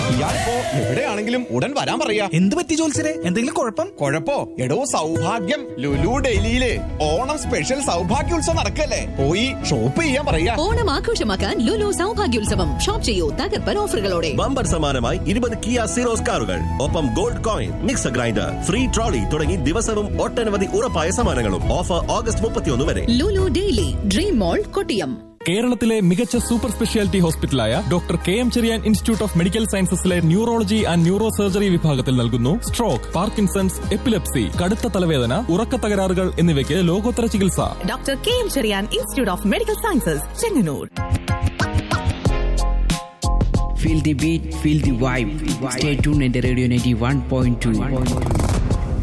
ഇയാളിപ്പോ എവിടെയാണെങ്കിലും ഉടൻ വരാൻ പറയാ എന്ത് പറ്റി ജോത്സരെ എന്തെങ്കിലും കുഴപ്പം കൊഴപ്പോ എടോ സൗഭാഗ്യം ലുലു ഡൽഹിയില് ഓണം സ്പെഷ്യൽ സൗഭാഗ്യോത്സവം നടക്കല്ലേ പോയി ഷോപ്പ് ചെയ്യാൻ പറയാ ഓണം ആഘോഷമാക്കാൻ ലുലു സൗഭാഗ്യോത്സവം ഷോപ്പ് ചെയ്യൂ തകർപ്പൻ ഓഫറുകളോടെ ബമ്പർ സമ്മാനമായി ഇരുപത് കിയ സീറോസ് കാറുകൾ ഒപ്പം gold coin mixer grinder free trolley തുടങ്ങി ദിവസവും ഒട്ടനവധി ഉറപ്പായ സമ്മാനങ്ങളും ഓഫർ ഓഗസ്റ്റ് മുപ്പത്തിയൊന്ന് വരെ Lulu daily dream mall Kottiyam കേരളത്തിലെ മികച്ച സൂപ്പർ സ്പെഷ്യാലിറ്റി ഹോസ്പിറ്റലായ doctor K M Cherian institute of medical സയൻസസിലെ ന്യൂറോളജി ആൻഡ് ന്യൂറോ സർജറി വിഭാഗത്തിൽ നൽകുന്നു സ്ട്രോക്ക് പാർക്കിൻസൺസ് എപ്പിലെപ്സി കടുത്ത തലവേദന ഉറക്ക തകരാറുകൾ എന്നിവയ്ക്ക് ലോകോത്തര ചികിത്സ doctor K M Cherian institute of medical sciences Chengannur Feel the beat, feel the vibe. Stay tuned at the Radio 91.2.